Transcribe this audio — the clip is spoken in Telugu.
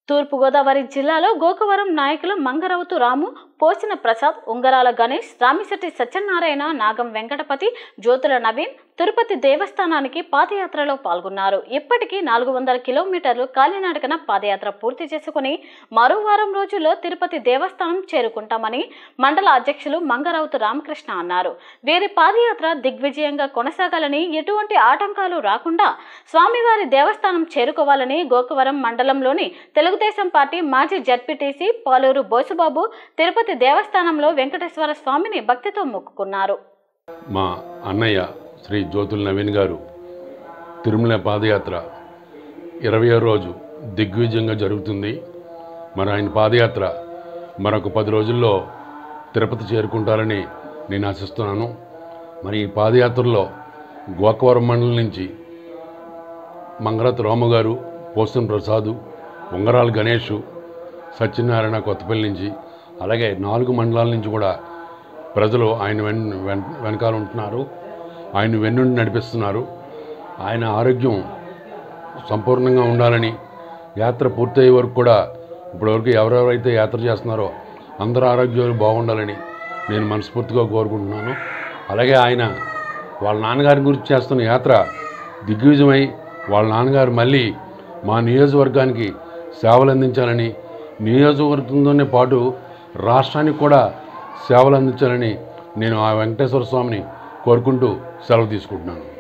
తూర్పుగోదావరి జిల్లాలో గోకవరం నాయకులు మంగరవుతు రాము పోసిన ప్రసాద్ ఉంగరాల గణేష్ రామిశెట్టి సత్యనారాయణ నాగం వెంకటపతి జ్యోతుల నవీన్ తిరుపతి దేవస్థానానికి పాదయాత్రలో పాల్గొన్నారు ఇప్పటికీ నాలుగు వందల కిలోమీటర్లు కాలినడకన పాదయాత్ర పూర్తి చేసుకుని మరో వారం రోజుల్లో తిరుపతి దేవస్థానం చేరుకుంటామని మండల అధ్యక్షులు మంగరవుతు రామకృష్ణ అన్నారు వీరి పాదయాత్ర దిగ్విజయంగా కొనసాగాలని ఎటువంటి ఆటంకాలు రాకుండా స్వామివారి దేవస్థానం చేరుకోవాలని గోకవరం మండలంలోని తెలుగుదేశం పార్టీ మాజీ జడ్పీటీసీ పాలూరు బోసుబాబు తిరుపతి దేవస్థానంలో వెంకటేశ్వర స్వామిని భక్తితో మొక్కుకున్నారు మా అన్నయ్య శ్రీ జ్యోతుల నవీన్ గారు తిరుమల పాదయాత్ర ఇరవయో రోజు దిగ్విజయంగా జరుగుతుంది మరి ఆయన పాదయాత్ర మరొక పది రోజుల్లో తిరుపతి చేరుకుంటారని నేను ఆశిస్తున్నాను మరి ఈ పాదయాత్రలో గోకవరం మండలం నుంచి మంగళత్ రాము గారు పోసం ప్రసాదు ఉంగరాల గణేషు సత్యనారాయణ కొత్తపల్లి నుంచి అలాగే నాలుగు మండలాల నుంచి కూడా ప్రజలు ఆయన వెన్ వెన్ వెనకాల ఉంటున్నారు ఆయన వెన్నుండి నడిపిస్తున్నారు ఆయన ఆరోగ్యం సంపూర్ణంగా ఉండాలని యాత్ర పూర్తయ్యే వరకు కూడా ఇప్పటివరకు ఎవరెవరైతే యాత్ర చేస్తున్నారో అందరి ఆరోగ్యాలు బాగుండాలని నేను మనస్ఫూర్తిగా కోరుకుంటున్నాను అలాగే ఆయన వాళ్ళ నాన్నగారి గురించి చేస్తున్న యాత్ర దిగ్విజయమై వాళ్ళ నాన్నగారు మళ్ళీ మా నియోజకవర్గానికి సేవలు అందించాలని నియోజకవర్గంతోనే పాటు రాష్ట్రానికి కూడా సేవలు అందించాలని నేను ఆ వెంకటేశ్వర స్వామిని కోరుకుంటూ సెలవు తీసుకుంటున్నాను